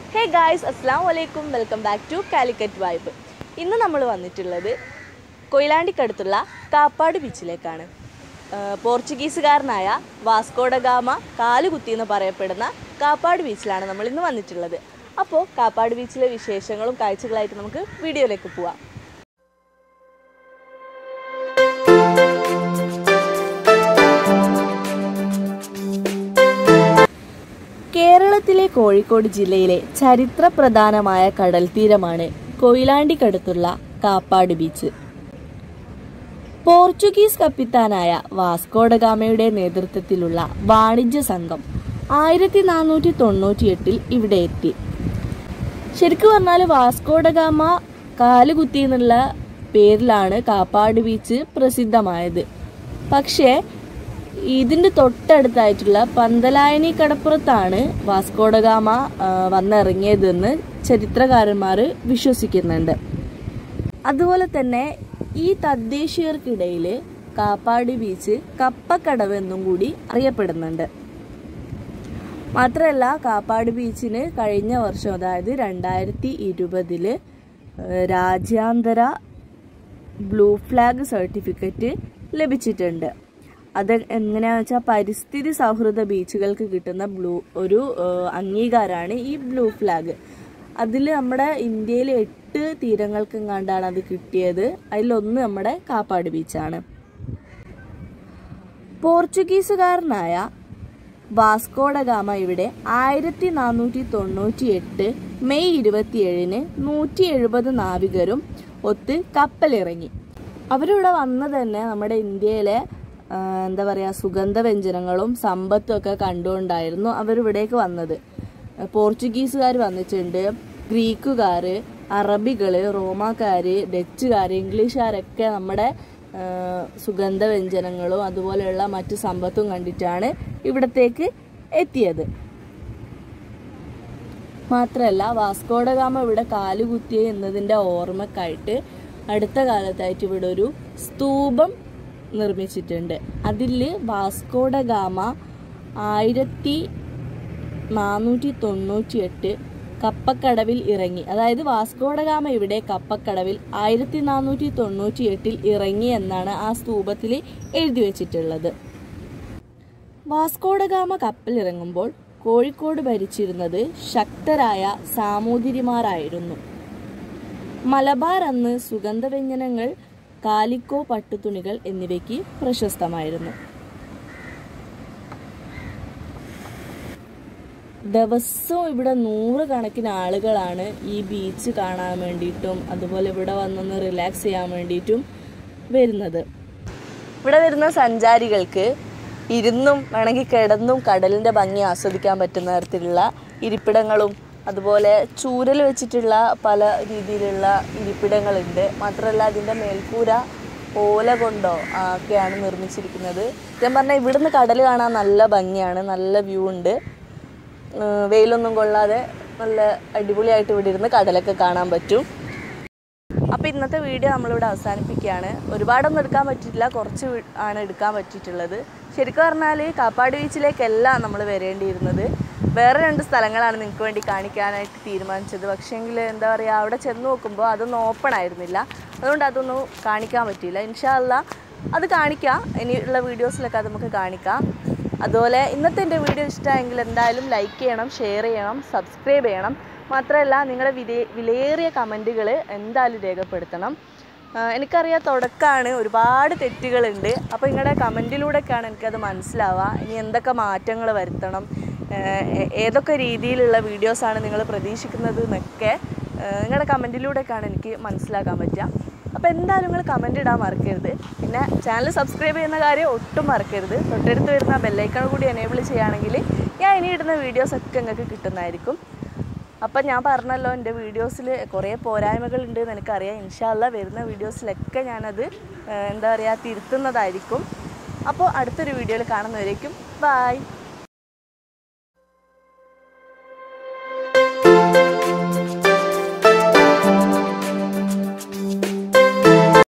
ഹേ guys അസ്സാം വലൈക്കും welcome back to Calicut vibe ഇന്ന് നമ്മൾ വന്നിട്ടുള്ളത് കൊയിലാണ്ടിക്കടുത്തുള്ള കാപ്പാട് ബീച്ചിലേക്കാണ് ആ, പോർച്ചുഗീസുകാരനായ വാസ്കോഡ ഗാമ കാലുകുത്തി എന്ന് പറയപ്പെടുന്ന കാപ്പാട് ബീച്ചിലാണ് നമ്മൾ ഇന്ന് വന്നിട്ടുള്ളത് അപ്പോൾ കാപ്പാട് ബീച്ചിലെ വിശേഷങ്ങളും കാഴ്ചകളായിട്ട് നമുക്ക് വീഡിയോയിലേക്ക് പോവാം കേരളത്തിലെ കോഴിക്കോട് ജില്ലയിലെ ചരിത്രപ്രധാനമായ കടൽ തീരമാണ് കൊയിലാണ്ടിക്കടുത്തുള്ള കാപ്പാട് ബീച്ച് പോർച്ചുഗീസ് കപ്പിത്താനായ വാസ്കോഡഗാമയുടെ നേതൃത്വത്തിലുള്ള വാണിജ്യ സംഘം ആയിരത്തി നാനൂറ്റി തൊണ്ണൂറ്റിയെട്ടിൽ ഇവിടെ എത്തി ശരിക്കും പറഞ്ഞാൽ വാസ്കോഡഗാമ കാലുകുത്തി എന്നുള്ള പേരിലാണ് കാപ്പാട് ബീച്ച് പ്രസിദ്ധമായത് പക്ഷേ ഇതിൻ്റെ തൊട്ടടുത്തായിട്ടുള്ള പന്തലായനി കടപ്പുറത്താണ് വാസ്കോഡഗാമ ആ, വന്നിറങ്ങിയതെന്ന് ചരിത്രകാരന്മാർ വിശ്വസിക്കുന്നുണ്ട് അതുപോലെ തന്നെ ഈ തദ്ദേശീയർക്കിടയിൽ കാപ്പാട് ബീച്ച് കപ്പക്കടവ് എന്നും കൂടി അറിയപ്പെടുന്നുണ്ട് മാത്രമല്ല കാപ്പാട് ബീച്ചിന് കഴിഞ്ഞ വർഷം അതായത് രണ്ടായിരത്തി ഇരുപതില് രാജ്യാന്തര ബ്ലൂ ഫ്ലാഗ് സർട്ടിഫിക്കറ്റ് ലഭിച്ചിട്ടുണ്ട് അത് എങ്ങനെയാണെന്ന് വെച്ചാൽ പരിസ്ഥിതി സൗഹൃദ ബീച്ചുകൾക്ക് കിട്ടുന്ന ബ്ലൂ ഒരു ഏഹ്, അംഗീകാരമാണ് ഈ ബ്ലൂ ഫ്ലാഗ് അതിൽ നമ്മുടെ ഇന്ത്യയിലെ എട്ട് തീരങ്ങൾക്കും കണ്ടാണ് അത് കിട്ടിയത് അതിലൊന്ന് നമ്മുടെ കാപ്പാട് ബീച്ചാണ് പോർച്ചുഗീസുകാരനായ വാസ്കോഡഗാമ ഇവിടെ ആയിരത്തി നാനൂറ്റി തൊണ്ണൂറ്റി എട്ട് മെയ് ഇരുപത്തിയേഴിന് നൂറ്റി എഴുപത് നാവികരും ഒത്ത് കപ്പലിറങ്ങി അവരിവിടെ വന്നത് തന്നെ നമ്മുടെ ഇന്ത്യയിലെ ആ, എന്താ പറയുക സുഗന്ധവ്യഞ്ജനങ്ങളും സമ്പത്തും ഒക്കെ കണ്ടുകൊണ്ടായിരുന്നു അവരിവിടേക്ക് വന്നത് പോർച്ചുഗീസുകാർ വന്നിട്ടുണ്ട് ഗ്രീക്കുകാർ അറബികൾ റോമാക്കാർ ഡച്ചുകാർ ഇംഗ്ലീഷുകാരൊക്കെ നമ്മുടെ ആ, സുഗന്ധവ്യഞ്ജനങ്ങളും അതുപോലെയുള്ള മറ്റു സമ്പത്തും കണ്ടിട്ടാണ് ഇവിടത്തേക്ക് എത്തിയത് മാത്രമല്ല വാസ്കോഡഗാമ ഇവിടെ കാലുകുത്തിയ എന്നതിൻ്റെ ഓർമ്മക്കായിട്ട് അടുത്ത കാലത്തായിട്ട് ഇവിടെ ഒരു സ്തൂപം നിർമ്മിച്ചിട്ടുണ്ട് അതിൽ വാസ്കോഡഗാമ ആയിരത്തി നാനൂറ്റി തൊണ്ണൂറ്റി എട്ട് കപ്പക്കടവിൽ ഇറങ്ങി അതായത് വാസ്കോഡഗാമ ഇവിടെ കപ്പക്കടവിൽ ആയിരത്തി നാനൂറ്റി തൊണ്ണൂറ്റി എട്ടിൽ ഇറങ്ങി എന്നാണ് ആ സ്തൂപത്തിൽ എഴുതി വെച്ചിട്ടുള്ളത് വാസ്കോഡഗാമ കപ്പലിറങ്ങുമ്പോൾ കോഴിക്കോട് ഭരിച്ചിരുന്നത് ശക്തരായ സാമൂതിരിമാരായിരുന്നു മലബാർ അന്ന് സുഗന്ധവ്യഞ്ജനങ്ങൾ കാലിക്കോ പട്ടുതുണികൾ എന്നിവയ്ക്ക് പ്രശസ്തമായിരുന്നു ദിവസവും ഇവിടെ നൂറുകണക്കിന് ആളുകളാണ് ഈ ബീച്ച് കാണാൻ വേണ്ടിയിട്ടും അതുപോലെ ഇവിടെ വന്നൊന്ന് റിലാക്സ് ചെയ്യാൻ വേണ്ടിയിട്ടും വരുന്നത് ഇവിടെ വരുന്ന സഞ്ചാരികൾക്ക് ഇരുന്നും വേണമെങ്കിൽ കിടന്നും കടലിൻ്റെ ഭംഗി ആസ്വദിക്കാൻ പറ്റുന്ന തരത്തിലുള്ള ഇരിപ്പിടങ്ങളും അതുപോലെ ചൂരൽ വെച്ചിട്ടുള്ള പല രീതിയിലുള്ള ഇരിപ്പിടങ്ങളുണ്ട് മാത്രമല്ല അതിൻ്റെ മേൽക്കൂര ഓല കൊണ്ടോ ആ, ഒക്കെയാണ് നിർമ്മിച്ചിരിക്കുന്നത് ഞാൻ പറഞ്ഞാൽ ഇവിടുന്ന് കടൽ കാണാൻ നല്ല ഭംഗിയാണ് നല്ല വ്യൂ ഉണ്ട് ഏഹ് വെയിലൊന്നും കൊള്ളാതെ നല്ല അടിപൊളിയായിട്ട് ഇവിടെ ഇരുന്ന് കടലൊക്കെ കാണാൻ പറ്റും അപ്പോൾ ഇന്നത്തെ വീഡിയോ നമ്മളിവിടെ അവസാനിപ്പിക്കുകയാണ് ഒരുപാടൊന്നും എടുക്കാൻ പറ്റിയിട്ടില്ല കുറച്ച് വി- ആണ് എടുക്കാൻ പറ്റിയിട്ടുള്ളത് ശരിക്കും പറഞ്ഞാൽ കാപ്പാട് ബീച്ചിലേക്കല്ല നമ്മൾ വരേണ്ടിയിരുന്നത് വേറെ രണ്ട് സ്ഥലങ്ങളാണ് നിങ്ങൾക്ക് വേണ്ടി കാണിക്കാനായിട്ട് തീരുമാനിച്ചത് പക്ഷേങ്കിൽ എന്താ പറയുക അവിടെ ചെന്ന് നോക്കുമ്പോൾ അതൊന്നും ഓപ്പൺ ആയിരുന്നില്ല അതുകൊണ്ട് അതൊന്നും കാണിക്കാൻ പറ്റിയില്ല ഇൻഷാല്ല അത് കാണിക്കാം ഇനിയുള്ള വീഡിയോസിലൊക്കെ അത് നമുക്ക് കാണിക്കാം അതുപോലെ ഇന്നത്തെ എൻ്റെ വീഡിയോ ഇഷ്ടമായെങ്കിൽ എന്തായാലും ലൈക്ക് ചെയ്യണം ഷെയർ ചെയ്യണം സബ്സ്ക്രൈബ് ചെയ്യണം മാത്രമല്ല നിങ്ങളുടെ വിലേ വിലയേറിയ കമൻറ്റുകൾ എന്തായാലും രേഖപ്പെടുത്തണം ആ, എനിക്കറിയാം തുടക്കമാണ് ഒരുപാട് തെറ്റുകളുണ്ട് അപ്പോൾ നിങ്ങളുടെ കമൻറ്റിലൂടെയൊക്കെയാണ് എനിക്കത് മനസ്സിലാവുക ഇനി എന്തൊക്കെ മാറ്റങ്ങൾ വരുത്തണം ആ, ഏ- ഏതൊക്കെ രീതിയിലുള്ള വീഡിയോസാണ് നിങ്ങൾ പ്രതീക്ഷിക്കുന്നത് എന്നൊക്കെ ആ, നിങ്ങളുടെ കമൻറ്റിലൂടെയൊക്കെയാണ് എനിക്ക് മനസ്സിലാക്കാൻ പറ്റുക അപ്പോൾ എന്തായാലും നിങ്ങൾ കമൻറ്റ് ഇടാൻ മറക്കരുത് പിന്നെ ചാനൽ സബ്സ്ക്രൈബ് ചെയ്യുന്ന കാര്യം ഒട്ടും മറക്കരുത് തൊട്ടടുത്ത് വരുന്ന ബെല്ലൈക്കൺ കൂടി എനേബിൾ ചെയ്യുകയാണെങ്കിൽ ഞാൻ ഇനി ഇടുന്ന വീഡിയോസൊക്കെ നിങ്ങൾക്ക് കിട്ടുന്നതായിരിക്കും അപ്പം ഞാൻ പറഞ്ഞല്ലോ എൻ്റെ വീഡിയോസിൽ കുറേ പോരായ്മകൾ ഉണ്ട് എന്ന് എനിക്കറിയാം ഇൻഷാല്ല വരുന്ന വീഡിയോസിലൊക്കെ ഞാനത് ഏഹ്, എന്താ പറയുക തിരുത്തുന്നതായിരിക്കും അപ്പോൾ അടുത്തൊരു വീഡിയോയിൽ കാണുന്നവരേക്കും ബായ്